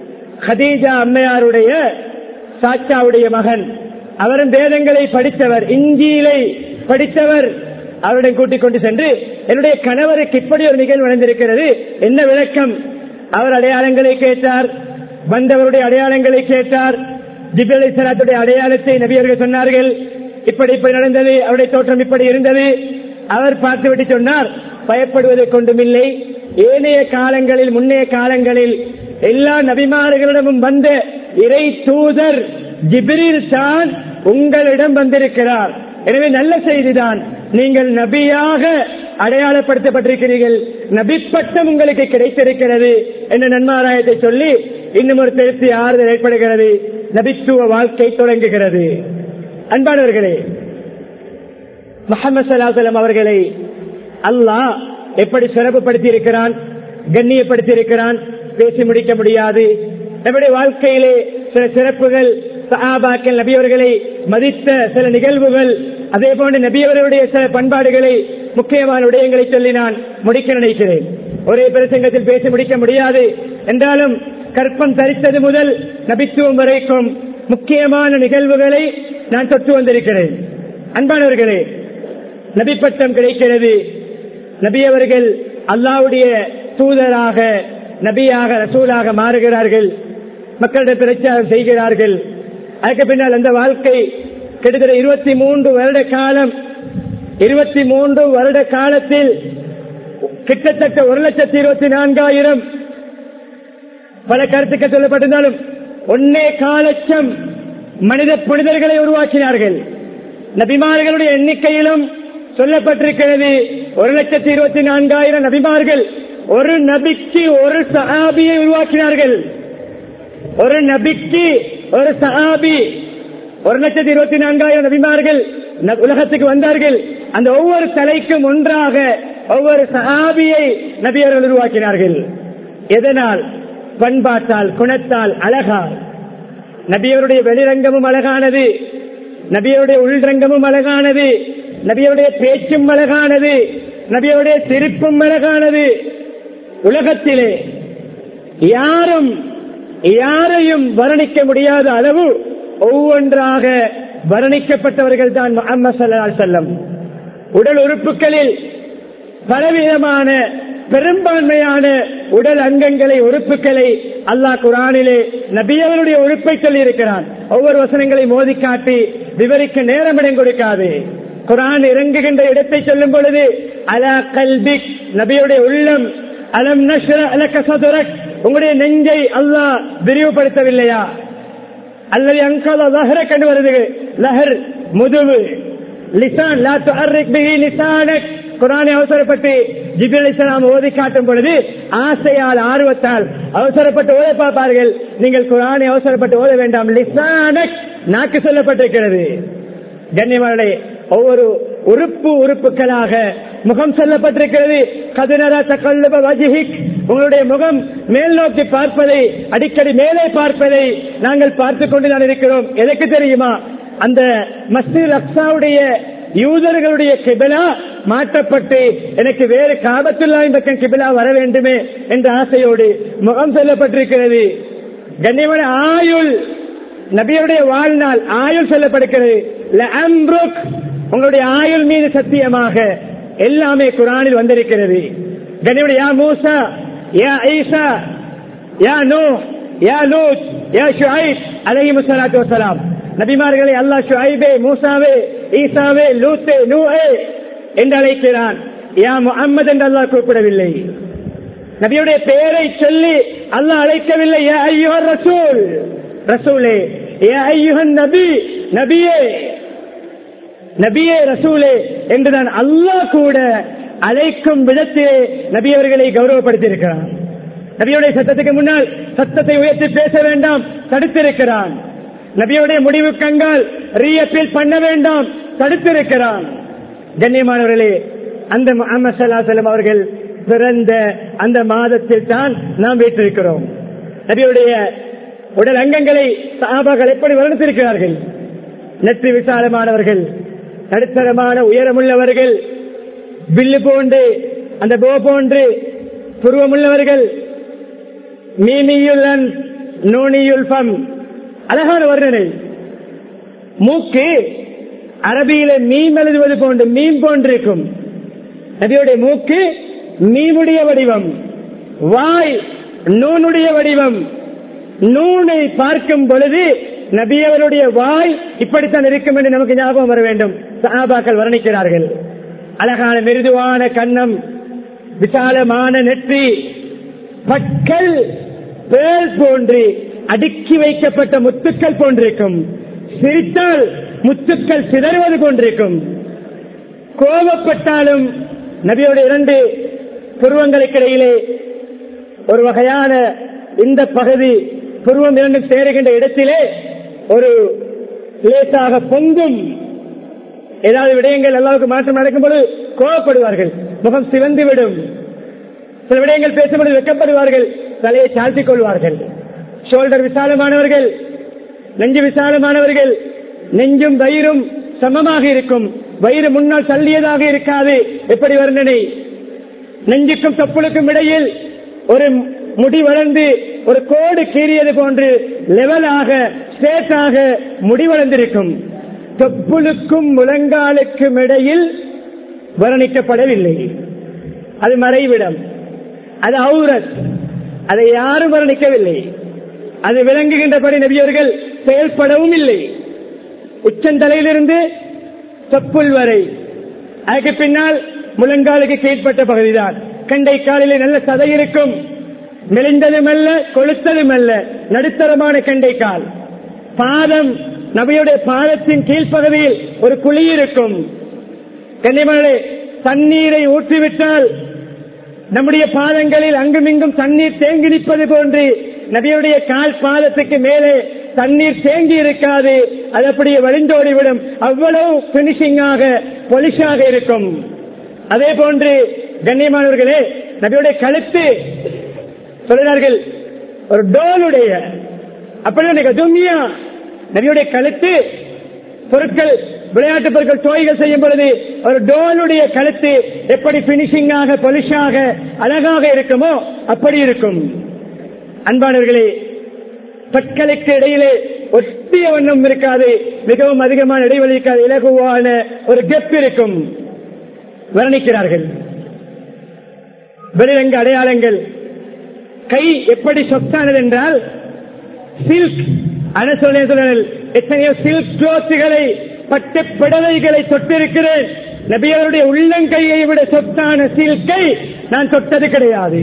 ஹதீஜா அம்மையாருடைய சாச்சாவுடைய மகன் அவரும் வேதங்களை படித்தவர் இஞ்சியிலை படித்தவர் அவருடன் கூட்டிக் கொண்டு சென்று என்னுடைய கணவருக்கு இப்படி ஒரு நிகழ்வு நடந்திருக்கிறது என்ன விளக்கம் அவர் அடையாளங்களை கேட்டார் வந்தவருடைய அடையாளங்களை கேட்டார் ஜிபலி சலாத்துடைய அடையாளத்தை நபியர்கள் சொன்னார்கள் இப்படி இப்படி நடந்தது அவருடைய தோற்றம் இப்படி இருந்தது அவர் பார்த்துவிட்டு சொன்னார் பயப்படுவதை கொண்டுமில்லை ஏனைய காலங்களில் முன்னைய காலங்களில் எல்லா நபிமார்களிடமும் வந்த இறை தூதர் ஜிபிரில் தான் உங்களிடம் வந்திருக்கிறார் எனவே நல்ல செய்திதான் நீங்கள் நபியாக அடையாளப்படுத்தப்பட்டிருக்கிறீர்கள் நபிப்பட்டம் உங்களுக்கு கிடைத்திருக்கிறது என்ற நன்மாராயத்தை சொல்லி இன்னும் ஒரு திருப்தி ஆறுதல் ஏற்படுகிறது நபித்துவ வாழ்க்கை தொடங்குகிறது அன்பானவர்களே முகமது சலாசலம் அவர்களை அல்லாஹ் எப்படி சிறப்புப்படுத்தி இருக்கிறான் கண்ணியப்படுத்தி இருக்கிறான் பேசி முடிக்க முடியாது நம்முடைய வாழ்க்கையிலே சில சிறப்புகள் சஹாபாக்கள் நபியவர்களை மதித்த சில நிகழ்வுகள் அதே போன்று நபியவர்களுடைய சில பண்பாடுகளை முக்கியமான விடயங்களை சொல்லி நான் முடிக்க நினைக்கிறேன் ஒரே பிரசங்கத்தில் பேசி முடிக்க முடியாது என்றாலும் கற்பம் தரித்தது முதல் நபித்துவம் வரைக்கும் முக்கியமான நிகழ்வுகளை நான் தொட்டு வந்திருக்கிறேன் அன்பானவர்களே நபிப்பட்டம் கிடைக்கிறது நபி அவர்கள் அல்லாவுடைய தூதராக நபியாக ரசூலாக மாறுகிறார்கள் மக்களிடம் பிரச்சாரம் செய்கிறார்கள் அதுக்கு பின்னால் அந்த வாழ்க்கை கிட்டத்தட்ட இருபத்தி மூன்று வருட காலம் இருபத்தி மூன்று வருட காலத்தில் கிட்டத்தட்ட ஒரு லட்சத்தி இருபத்தி நான்காயிரம் பல கருத்துக்கள் சொல்லப்பட்டிருந்தாலும் ஒன்னே காலட்சம் மனித புனிதர்களை உருவாக்கினார்கள் நபிமார்களுடைய எண்ணிக்கையிலும் சொல்லப்பட்டிருக்கிறது ஒரு லட்சத்தி இருபத்தி நான்காயிரம் நபிமார்கள் ஒரு நபிக்கு ஒரு சஹாபியை உருவாக்கினார்கள் ஒரு நபிக்கு ஒரு சஹாபி ஒரு லட்சத்தி இருபத்தி நான்காயிரம் நபிமார்கள் உலகத்துக்கு வந்தார்கள் அந்த ஒவ்வொரு தலைக்கும் ஒன்றாக ஒவ்வொரு சஹாபியை நபியர்கள் உருவாக்கினார்கள் எதனால் பண்பாட்டால் குணத்தால் அழகால் நபியவருடைய வெளிரங்கமும் அழகானது நபியருடைய உள்ரங்கமும் அழகானது நபியருடைய பேச்சும் அழகானது நபியருடைய சிரிப்பும் அழகானது உலகத்திலே யாரும் யாரையும் வர்ணிக்க முடியாத அளவு ஒவ்வொன்றாக வர்ணிக்கப்பட்டவர்கள் தான் முகமது செல்லம் உடல் உறுப்புகளில் பலவிதமான பெரும்பான்மையான உடல் அங்கங்களை உறுப்புகளை அல்லாஹ் குரானிலே நபியவருடைய உறுப்பை சொல்லி இருக்கிறான் ஒவ்வொரு வசனங்களை மோதி காட்டி விவரிக்க நேரமிடம் கொடுக்காது குரான் இறங்குகின்ற இடத்தை சொல்லும் பொழுது அலா கல்பிக் நபியுடைய உள்ளம் அலம் நஷ்ர அலக்க சதுரக் உங்களுடைய நெஞ்சை அல்லாஹ் விரிவுபடுத்தவில்லையா அல்லது அங்கால லஹர கண்டு வருது லஹர் முதுவு லிசான் லா துஹர்ரிக் பிஹி லிசானக் குரானை அவசரப்பட்டு ஜிபில் இஸ்லாம் ஓதி காட்டும் பொழுது ஆசையால் ஆர்வத்தால் அவசரப்பட்டு ஓத பார்ப்பார்கள் நீங்கள் குரானை அவசரப்பட்டு ஓத வேண்டாம் லிசானக் நாக்கு சொல்லப்பட்டிருக்கிறது கண்ணியமானே ஒவ்வொரு உறுப்பு உறுப்புகளாக முகம் சொல்லப்பட்டிருக்கிறது கதினரா தக்கல்லுப வஜிஹிக் உங்களுடைய முகம் மேல் நோக்கி பார்ப்பதை அடிக்கடி மேலே பார்ப்பதை நாங்கள் பார்த்து கொண்டுதான் இருக்கிறோம் எதற்கு தெரியுமா அந்த மஸ்ஜித் அக்ஸாவுடைய யூதர்களுடைய கிபிலா மாற்றப்பட்டு எனக்கு வேறு காபத்துல்லாவின் பக்கம் கிபிலா வர வேண்டுமே என்ற ஆசையோடு முகம் சொல்லப்பட்டிருக்கிறது கண்ணியமான ஆயுள் நபியுடைய வாழ்நாள் ஆயுள் சொல்லப்படுகிறது லஅம்ருக், உங்களுடைய ஆயுள் மீது சத்தியமாக எல்லாமே குரானில் வந்திருக்கிறது கண்ணியமான யா மூசா யா ஈசா யா நூ யா லூத் யா ஷுஐப் அலைஹிம் ஸலாத்து வஸலாம் நபிமார்களை அல்லாஹ் ஷுஐபே மூசாவே ஈசாவே லூத்தே நூஹே என்று அழைக்கிறான் யா முஹம்மது என்று அல்லாஹ் கூப்பிடவில்லை நபியுடைய பெயரை சொல்லி அல்லாஹ் அழைக்கவில்லை யா ஐயுஹர் ரசூல் ரசூலே யா ஐயுஹன் நபி நபியே நபியே ரசூலே என்றுதான் அல்லாஹ் கூட அழைக்கும் விதத்திலே நபி அவர்களை கௌரவப்படுத்தியிருக்கிறான் நபியுடைய சத்தத்துக்கு முன்னால் சத்தத்தை உயர்த்தி பேச வேண்டாம் தடுத்திருக்கிறான் நபியுடைய முடிவு கங்கால் ரீஅப்பீல் பண்ண வேண்டாம் தடுத்திருக்கிறான் கண்ணியமானவர்களே அந்த முஹம்மது ஸல்லல்லாஹு அலைஹி வஸல்லம் அவர்கள் பிறந்த அந்த மாதத்தில் தான் நாம் வீட்டிருக்கிறோம் நபியுடைய உடல் அங்கங்களை சஹாபாக்கள் எப்படி வர்ணித்திருக்கிறார்கள் நெற்றி விசாலமானவர்கள் நடுத்தரமான உயரமுள்ளவர்கள் வில்லு போன்று அந்த போ போன்று புருவமுள்ளவர்கள் மீனியுல் நோனியுல் ஃபம் அழகான வர்ணனை மூக்கு அரபியில மீம் எழுதுவது போன்று மீன் போன்றிருக்கும் நபியுடைய மூக்கு மீனுடைய வடிவம் வாய் நூனுடைய வடிவம் நூனை பார்க்கும் பொழுது நபியவருடைய வாய் இப்படித்தான் இருக்கும் என்று நமக்கு ஞாபகம் வர வேண்டும் சஹாபாக்கள் வர்ணிக்கிறார்கள் அழகான மிருதுவான கன்னம் விசாலமான நெற்றி பற்கள் பேல் போன்று அடுக்கி வைக்கப்பட்ட முத்துக்கள் போன்றிருக்கும் சிரித்தால் முத்துக்கள் சிதறுவது போன்றிருக்கும் கோபப்பட்டாலும் நபியோட இரண்டு புருவங்களுக்கு இடையிலே ஒரு வகையான இந்த பகுதி புருவம் இரண்டும் சேருகின்ற இடத்திலே ஒரு லேசாக பொங்கும் ஏதாவது விடயங்கள் எல்லாருக்கும் மாற்றம் நடக்கும்போது கோபப்படுவார்கள் முகம் சிவந்து விடும் சில விடயங்கள் பேசும்போது வெக்கப்படுவார்கள் தலையை சாழ்த்திக் கொள்வார்கள் ஷோல்டர் விசாலமானவர்கள் நெஞ்சு விசாலமானவர்கள் நெஞ்சும் வயிறும் சமமாக இருக்கும் வயிறு முன்னால் தள்ளியதாக இருக்காது எப்படி வர்ணனை நெஞ்சுக்கும் தொப்புளுக்கும் இடையில் ஒரு முடி வளர்ந்து ஒரு கோடு கீறியது போன்று லெவலாக ஸ்டேட்டாக முடி வளர்ந்திருக்கும் தொப்புளுக்கும் முழங்காலுக்கும் இடையில் வர்ணிக்கப்படவில்லை அது மறைவிடம் அது அவுரத் அதை யாரும் வர்ணிக்கவில்லை அது விளங்குகின்றபடி நபியவர்கள் செயல்படவும் இல்லை உச்சந்தலையிலிருந்து தொப்புள் வரை அதுக்கு பின்னால் முழங்காலுக்கு கீழ்ப்பட்ட பகுதிதான் கண்டை காலிலே நல்ல சதை இருக்கும் மெலிந்ததும் அல்ல கொளுத்ததும் அல்ல நடுத்தரமான கண்டை கால் பாதம் நபியுடைய பாதத்தின் கீழ்ப்பகுதியில் ஒரு குழி இருக்கும் கன்னிமலை தண்ணீரை ஊற்றிவிட்டால் நம்முடைய பாதங்களில் அங்குமிங்கும் தண்ணீர் தேங்கி நிற்பது போன்று நபியுடைய கால் பாதத்துக்கு மேலே தண்ணீர் தேங்கி இருக்காது அது அப்படியே வழிந்தோடிவிடும் அவ்வளவு பினிஷிங்காக பொலிஷாக இருக்கும் அதே போன்று கண்ணியமானவர்களே நபியுடைய கழுத்து சொல்கிறார்கள் ஒரு டோலுடைய அப்படி தும்யா நபியுடைய கழுத்து பொருட்கள் விளையாட்டு பொருட்கள் தோய்கள் செய்யும் பொழுது ஒரு டோலுடைய கழுத்து எப்படி பினிஷிங்காக பொலிஷாக அழகாக இருக்குமோ அப்படி இருக்கும் அன்பானவர்களே பற்களுக்கு இடையிலே ஒட்டிய வண்ணம் இருக்காது மிகவும் அதிகமான இடைவெளி இருக்காது இலகுவான ஒரு கெப் இருக்கும் வர்ணிக்கிறார்கள் வெளிரங்க அடையாளங்கள் கை எப்படி சொத்தானது என்றால் சில்க் அன சொல்ல எத்தனையோ சில்க் கிளோத்துகளை பட்டு பிடலைகளை தொட்டிருக்கிறேன் நபியவருடைய உள்ளங்கையை விட சொத்தான சில்கை நான் தொட்டது கிடையாது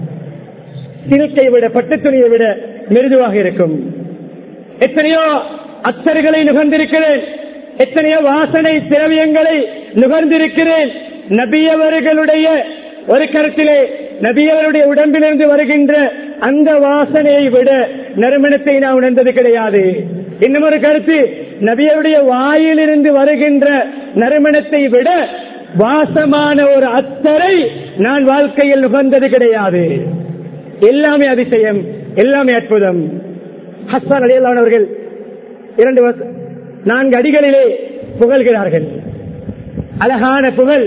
சில்கை விட பட்டு துணியை விட மிருதுவாக இருக்கும் எத்தனையோ அத்தர்களை நுகர்ந்திருக்கிறேன் எத்தனையோ வாசனை திரவியங்களை நுகர்ந்திருக்கிறேன் நபியவர்களுடைய ஒரு கருத்திலே நபியவருடைய உடம்பிலிருந்து வருகின்ற அந்த வாசனையை விட நறுமணத்தை நான் உணர்ந்தது கிடையாது இன்னும் ஒரு கருத்து நபியருடைய வாயிலிருந்து வருகின்ற நறுமணத்தை விட வாசமான ஒரு அத்தரை நான் வாழ்க்கையில் நுகர்ந்தது கிடையாது எல்லாமே அதிசயம் எல்லாமே அற்புதம் ஹஸ்ஸான் அலியல்லான் அவர்கள் இரண்டு வருஷ- நான்கு அடிகளிலே புகழ்கிறார்கள் அழகான புகழ்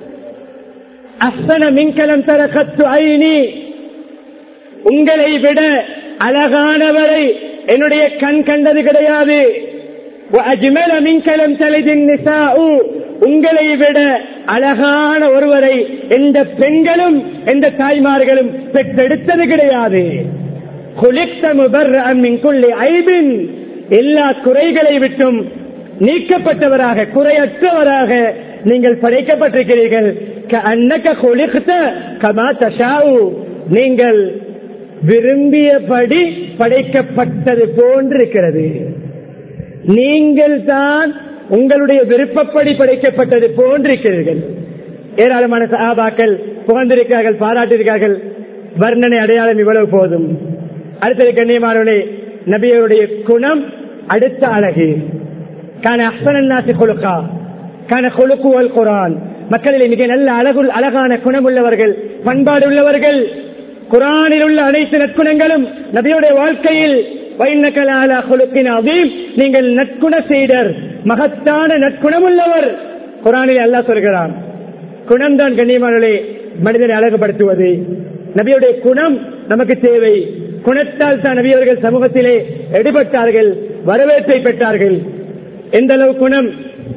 அஸ்ஸன மின்கலம் தர கத்து ஐனி உங்களை விட அழகானவரை என்னுடைய கண் கண்டது கிடையாது وأجمل منك لم تلد النساء உங்களை விட அழகான ஒருவரை எந்த பெண்களும் எந்த தாய்மார்களும் பெற்றெடுத்தது கிடையாது خلقت مبرأ من كل عيب எல்லா குறைகளை விட்டும் நீக்கப்பட்டவராக குறையற்றவராக நீங்கள் படைக்கப்பட்டிருக்கிறீர்கள் அன்னக்க கொலித்த கமா தஷாவு நீங்கள் விரும்பியபடி படைக்கப்பட்டது போன்றிருக்கிறது நீங்கள் தான் உங்களுடைய விருப்பப்படி படைக்கப்பட்டது போன்றிருக்கிறீர்கள் ஏராளமான சஹாபாக்கள் புகழ்ந்திருக்கிறார்கள் பாராட்டியிருக்கிறார்கள் வர்ணனை அடையாளம் இவ்வளவு போதும் அடுத்தது கண்ணியமானவர்களே நபியருடைய குணம் அடுத்த அழகு கான அஹ்சனன்னாசி கொழுக்கா கான கொழுக்குவல் குரான் மக்களிலே மிக நல்ல அழகு அழகான குணம் உள்ளவர்கள் பண்பாடு உள்ளவர்கள் குரானில் உள்ள அனைத்து நற்குணங்களும் நபியுடைய வாழ்க்கையில் வைநகலால கொழுக்கின் அதீம் நீங்கள் நற்குண செய்தர் மகத்தான நற்குணம் உள்ளவர் குரானில் அல்லாஹ் சொல்கிறான் குணம்தான் கண்ணியமானே மனிதனை அழகுபடுத்துவது நபியுடைய குணம் நமக்கு தேவை குணத்தால் தான் நபியவர்கள் சமூகத்திலே எடுபட்டார்கள் வரவேற்பை பெற்றார்கள் எந்த அளவு குணம்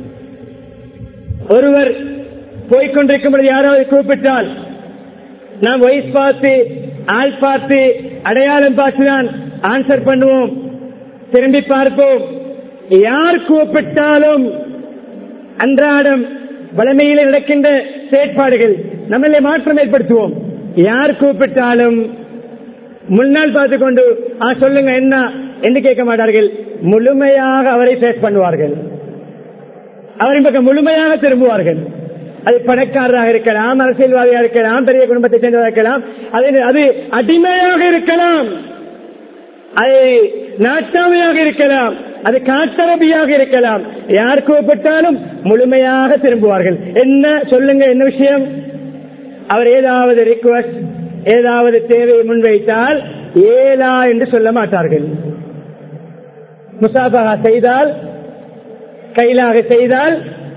ஒருவர் போய்கொண்டிருக்கும் பொழுது யாராவது கூப்பிட்டால் நாம் வயசு பார்த்து ஆள் பார்த்து அடையாளம் பார்த்து தான் ஆன்சர் பண்ணுவோம் திரும்பி பார்ப்போம் யார் கூப்பிட்டாலும் அன்றாடம் வளமையில் நடக்கின்ற செயற்பாடுகள் நம்மளை மாற்றம் ஏற்படுத்துவோம் யார் கூப்பிட்டாலும் முன்னால் பார்த்து கொண்டு ஆ சொல்லுங்க என்ன என்று கேட்க மாட்டார்கள் முழுமையாக அவரை ஃபேஸ் பண்ணுவார்கள் அவரின் பக்கம் முழுமையாக திரும்புவார்கள் அது பணக்காரராக இருக்கலாம் அரசியல்வாதியாக இருக்கலாம் பெரிய குடும்பத்தை சேர்ந்ததாக இருக்கலாம் அது அது அடிமையாக இருக்கலாம் அது நாட்டாமையாக இருக்கலாம் அது காட்டரபியாக இருக்கலாம் யார் கூப்பிட்டாலும் முழுமையாக திரும்புவார்கள் என்ன சொல்லுங்க என்ன விஷயம் அவர் ஏதாவது ரிக்வஸ்ட் ஏதாவது தேவையை முன்வைத்தால் ஏலா என்று சொல்ல மாட்டார்கள் முசாபகா செய்தால் கையிலாக செய்தால்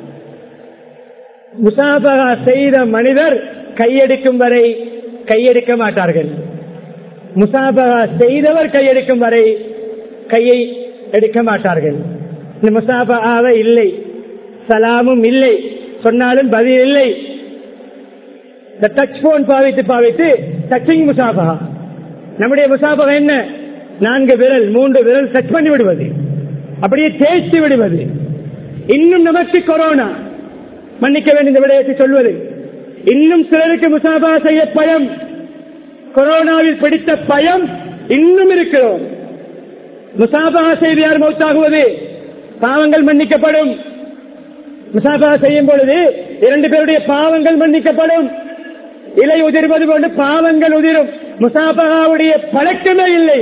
முசாபகா செய்த மனிதர் கையெடுக்கும் வரை கையெடுக்க மாட்டார்கள் முசாபகா செய்தவர் கையெடுக்கும் வரை கையை எடுக்க மாட்டார்கள் இந்த முசாபகாவை இல்லை சலாமும் இல்லை சொன்னாலும் பதில் இல்லை இந்த டச் போன் பாவித்து பாவித்து டச்சிங் முசாபகா நம்முடைய முசாபகா என்ன நான்கு விரல் மூன்று விரல் டச் பண்ணி விடுவது அப்படியே தேய்ச்சி விடுவது இன்னும் நமக்கு கொரோனா மன்னிக்க வேண்டும் இந்த விடயத்தை சொல்வது இன்னும் சிலருக்கு முசாபா செய்ய பயம் கொரோனாவில் பிடித்த பயம் இன்னும் இருக்கிறோம் முசாபா செய்து யார் மௌத்தாகுவது பாவங்கள் மன்னிக்கப்படும் முசாபா செய்யும் பொழுது இரண்டு பேருடைய பாவங்கள் மன்னிக்கப்படும் இலை உதிர்வது போன்று பாவங்கள் உதிரும் முசாபகாவுடைய பழக்கமே இல்லை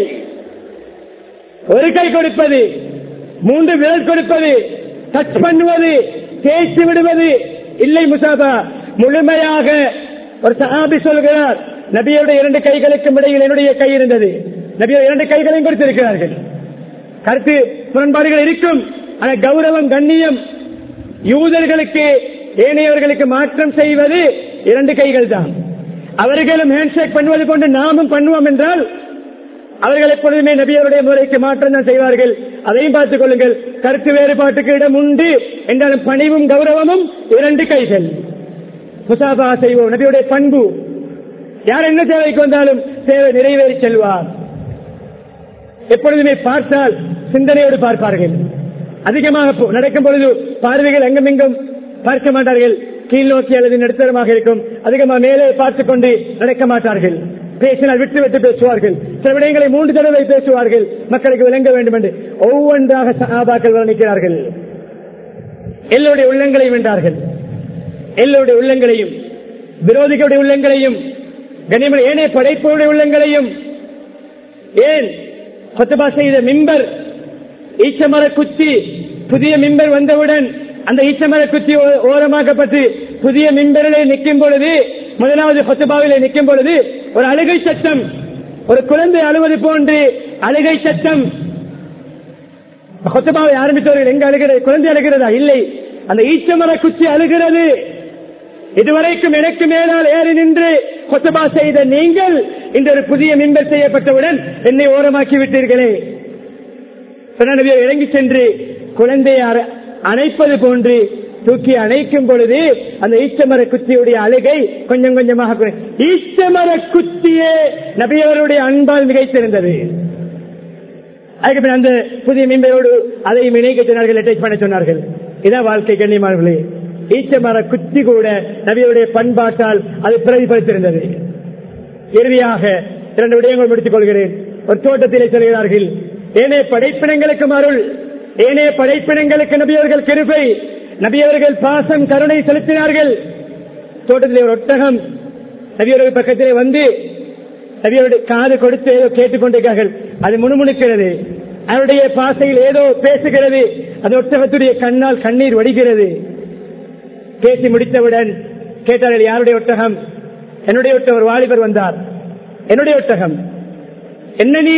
ஒரு கை கொடுப்பது மூன்று விரல் கொடுப்பது டச் பண்ணுவது தேய்ச்சி விடுவது இல்லை முசாபா முழுமையாக ஒரு சஹாபி சொல்கிறார் நபியோட இரண்டு கைகளுக்கும் இடையில் என்னுடைய கை இருந்தது நபியோட இரண்டு கைகளையும் கொடுத்திருக்கிறார்கள் கருத்து முரண்பாடுகள் இருக்கும் ஆனா கௌரவம் கண்ணியம் யூதர்களுக்கு ஏனையவர்களுக்கு மாற்றம் செய்வது இரண்டு கைகள் தான் அவர்களும் ஹேண்ட்ஷேக் பண்ணுவது கொண்டு நாமும் பண்ணுவோம் என்றால் அவர்கள் எப்பொழுதுமே நபியருடைய முறைக்கு மாற்றம் தான் செய்வார்கள் அதையும் பார்த்துக் கொள்ளுங்கள் கருத்து வேறுபாட்டுக்கு இடம் உண்டு என்றாலும் பணிவும் கௌரவமும் இரண்டு கைகள் முசாபா செய்வோம் நபியுடைய பண்பு யார் என்ன தேவைக்கு வந்தாலும் தேவை நிறைவேறி செல்வார் எப்பொழுதுமே பார்த்தால் சிந்தனையோடு பார்ப்பார்கள் அதிகமாக போ- நடக்கும் பொழுது பார்வைகள் எங்கும் பார்க்க மாட்டார்கள் கீழ் நோக்கி அல்லது நடுத்தரமாக இருக்கும் அதிகமாக மேலே பார்த்துக் கொண்டு நடக்க மாட்டார்கள் பேசினால் விட்டு விட்டு பேசுவார்கள் சில விடயங்களை மூன்று தடவை பேசுவார்கள் மக்களுக்கு விளங்க வேண்டும் என்று ஒவ்வொன்றாக சகாபாக்கள் வர்ணிக்கிறார்கள் எல்லோருடைய உள்ளங்களையும் வென்றார்கள் எல்லோருடைய உள்ளங்களையும் விரோதிகளுடைய உள்ளங்களையும் கனிமன் ஏனைய படைப்புடைய உள்ளங்களையும் ஏன் கொத்தபா செய்த மிம்பர் ஈச்சமர குச்சி புதிய மிம்பர் வந்தவுடன் அந்த ஈச்சமர குச்சி ஓ- ஓரமாக்கப்பட்டு புதிய மிம்பரிலே நிற்கும் பொழுது முதலாவது கொத்தபாவிலே நிற்கும் பொழுது ஒரு அழுகை சத்தம் ஒரு குழந்தை அழுவது போன்று அழுகை சத்தம் கொத்தபாவை ஆரம்பித்தவர்கள் எங்க அழுகிறது குழந்தை அழுகிறதா இல்லை அந்த ஈச்சமர குச்சி அழுகிறது இதுவரைக்கும் எனக்கு மேலால் ஏறி நின்று கொத்தபா செய்த நீங்கள் இந்த ஒரு புதிய மின்பர் செய்யப்பட்டவுடன் என்னை ஓரமாக்கி விட்டீர்களே நபியர் இறங்கி சென்று குழந்தையை அர- அணைப்பது போன்று தூக்கி அணைக்கும் பொழுது அந்த ஈச்சமர குச்சியுடைய அழுகை கொஞ்சம் கொஞ்சமாக குறை- ஈச்சமர குச்சியே நபியவருடைய அன்பால் மிகைத்திருந்தது அதுக்கு பின் அந்த புதிய மின்பரோடு அதையும் இணைக்க சொன்னார்கள் அட்டாச் பண்ண சொன்னார்கள் இதான் வாழ்க்கை கண்ணியமானவர்களே ஈச்சமர குச்சி கூட நபியுடைய பண்பாட்டால் அது பிரதிபலித்திருந்தது இறுதியாக இரண்டு விடயங்கள் முடித்துக் கொள்கிறேன் ஒரு தோட்டத்திலே செல்கிறார்கள் ஏனே படைப்பினங்களுக்கும் அருள் ஏனே படைப்பினங்களுக்கு நபியவர்கள் கிருபை நபியவர்கள் பாசம் கருணை செலுத்தினார்கள் தோட்டத்திலே ஒரு ஒட்டகம் நபியவர்கள் பக்கத்திலே வந்து நபியருடைய காது கொடுத்து ஏதோ கேட்டுக்கொண்டிருக்கிறார்கள் அது முணுமுணுக்கிறது அவருடைய பாசையில் ஏதோ பேசுகிறது அது ஒட்டகத்துடைய கண்ணால் கண்ணீர் வடிகிறது பேசி முடித்தவுடன் கேட்டார்கள் யாருடைய ஒட்டகம் என்னுடைய ஒட்டகம் ஒரு வாலிபர் வந்தார் என்னுடைய ஒட்டகம் என்ன நீ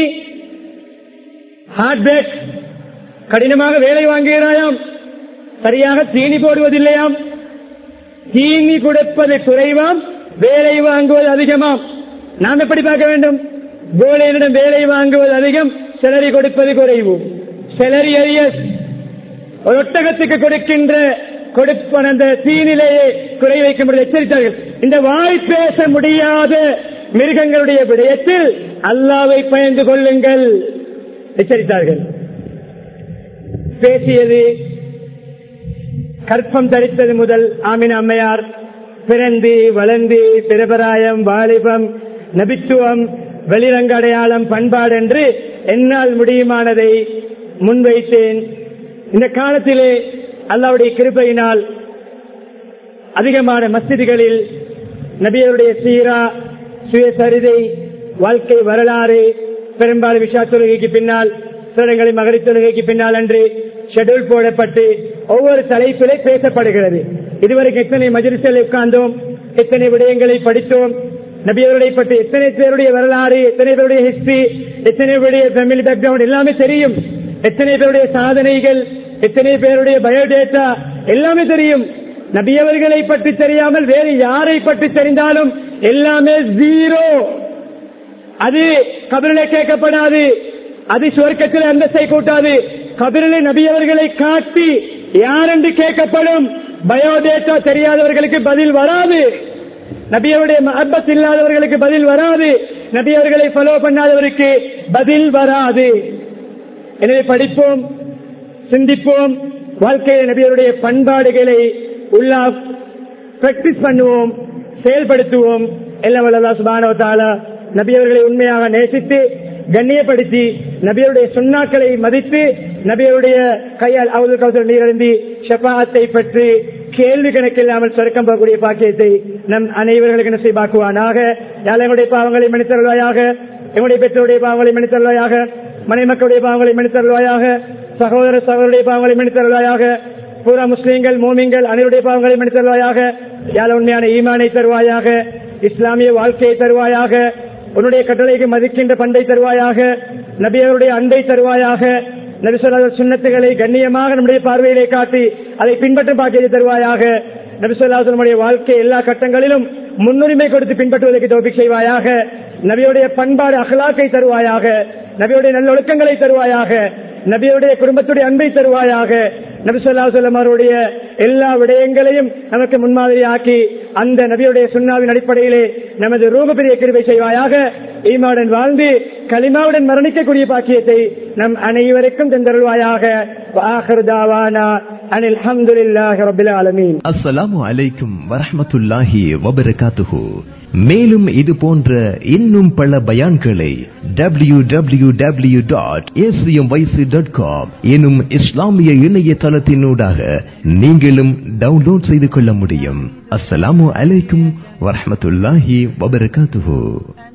ஹார்ட் பேக் கடினமாக வேலை வாங்குகிறாயாம் சரியாக தீனி போடுவதில்லையாம் தீனி கொடுப்பது குறைவாம் வேலை வாங்குவது அதிகமாம் நாம் எப்படி பார்க்க வேண்டும் கோலையனிடம் வேலை வாங்குவது அதிகம் செலரி கொடுப்பது குறைவு செலரி அரியஸ் ஒரு ஒட்டகத்துக்கு கொடுக்கின்ற கொடுப்பன அந்த தீனிலேயே குறை வைக்கும்படி எச்சரித்தார்கள் இந்த வாய் பேச முடியாத மிருகங்களுடைய விடயத்தில் அல்லாவை பயந்து கொள்ளுங்கள் எச்சரித்தார்கள் பேசியது கற்பம் தரித்தது முதல் ஆமின் அம்மையார் பிறந்து வளர்ந்து பிரபராயம் வாலிபம் நபித்துவம் வெளிரங்க அடையாளம் பண்பாடு என்று என்னால் முடியுமானதை முன்வைத்தேன் இந்த காலத்திலே அல்லாவுடைய கிருபையினால் அதிகமான மஸ்ஜிதுகளில் நபியருடைய சீரா சுயசரிதை வாழ்க்கை வரலாறு பெரும்பாலும் விஷா தொழுகைக்கு பின்னால் சிலங்களில் மகரி தொழுகைக்கு பின்னால் அன்று ஷெட்யூல் போடப்பட்டு ஒவ்வொரு தலைப்பிலே பேசப்படுகிறது இதுவரைக்கும் எத்தனை மஜிலிசில் உட்கார்ந்தோம் எத்தனை விடயங்களை படித்தோம் நபியவர்களை பற்றி எத்தனை பேருடைய வரலாறு எத்தனை பேருடைய ஹிஸ்டரி எத்தனை பேருடைய ஃபேமிலி பேக்ரவுண்ட் எல்லாமே தெரியும் எத்தனை பேருடைய சாதனைகள் எத்தனை பேருடைய பயோடேட்டா எல்லாமே தெரியும் நபியவர்களை பற்றி தெரியாமல் வேறு யாரை பற்றி தெரிந்தாலும் எல்லாமே ஜீரோ அது கபிரிலே கேட்கப்படாது அது சுவர்க்கத்தில் அந்தஸ்தை கூட்டாது கபிரிலே நபியவர்களை காட்டி யாரென்று கேட்கப்படும் பயோடேட்டா தெரியாதவர்களுக்கு பதில் வராது நபியவருடைய மஹப்பத் இல்லாதவர்களுக்கு பதில் வராது நபியவர்களை ஃபாலோ பண்ணாதவருக்கு பதில் வராது எனவே படிப்போம் சிந்திப்போம் வாழ்க்கையில் நபியருடைய பண்பாடுகளை உள்ளா பிராக்டிஸ் பண்ணுவோம் செயல்படுத்துவோம் எல்லாம் வல்லதா சுபானவத்தால நபியவர்களை உண்மையாக நேசித்து கண்ணியப்படுத்தி நபியருடைய சுண்ணாக்களை மதித்து நபியருடைய கையால் அவர்கள் கவுசல் நீரந்தி ஷபாத்தை பெற்று கேள்வி கணக்கில்லாமல் சொர்க்கம் போகக்கூடிய பாக்கியத்தை நம் அனைவர்களுக்கு நசைபாக்குவானாக எங்களுடைய பாவங்களை மன்னித்தருள்வாயாக எங்களுடைய பெற்றோருடைய பாவங்களை மன்னித்தருள்வாயாக மனைமக்களுடைய பாவங்களை மன்னித்தருள்வாயாக சகோதர சகோதரருடைய பாவங்களை மன்னித்தருள்வாயாக பூரா முஸ்லீம்கள் மோமிங்கள் அனைவருடைய பாவங்களை மன்னித்தருள்வாயாக யாழ உண்மையான ஈமானை தருவாயாக இஸ்லாமிய வாழ்க்கையை தருவாயாக உன்னுடைய கட்டளைக்கு மதிக்கின்ற பண்டை தருவாயாக நபியவருடைய அண்டை தருவாயாக நபிசொல்லாத சுண்ணத்துகளை கண்ணியமாக நம்முடைய பார்வையிலே காட்டி அதை பின்பற்றும் பாக்கியத்தை தருவாயாக நபிசொல்லாசனுடைய வாழ்க்கை எல்லா கட்டங்களிலும் முன்னுரிமை கொடுத்து பின்பற்றுவதற்கு தோப்பிக் செய்வாயாக நபியுடைய பண்பாடு அகலாக்கை தருவாயாக நபியுடைய நல்லொழுக்கங்களை தருவாயாக நபியுடைய குடும்பத்துடைய அன்பை தருவாயாக நபிசல்லா சொல்லம் அவருடைய எல்லா விடயங்களையும் நமக்கு முன்மாதிரியாக்கி அந்த நபியுடைய சுண்ணாவின் அடிப்படையிலே நமது ரூபபிரிய கிருபை செய்வாயாக ஈமாவுடன் வாழ்ந்து களிமாவுடன் மரணிக்கக்கூடிய பாக்கியத்தை நம் அனைவருக்கும் தந்தருள்வாயாக அனில் அஹமதுல்லாஹி ரபில் ஆலமீன் அஸ்ஸலாமு அலைக்கும் வரஹ்மத்துல்லாஹி வபரகாத்துஹு மேலும் இது போன்ற இன்னும் பல பயான்களை W W W dot dot com எனும் இஸ்லாமிய இணையதளத்தினூடாக நீங்களும் டவுன்லோட் செய்து கொள்ள முடியும் அஸ்ஸலாமு அலைக்கும் வரஹ்மத்துல்லாஹி வபரகாத்துஹு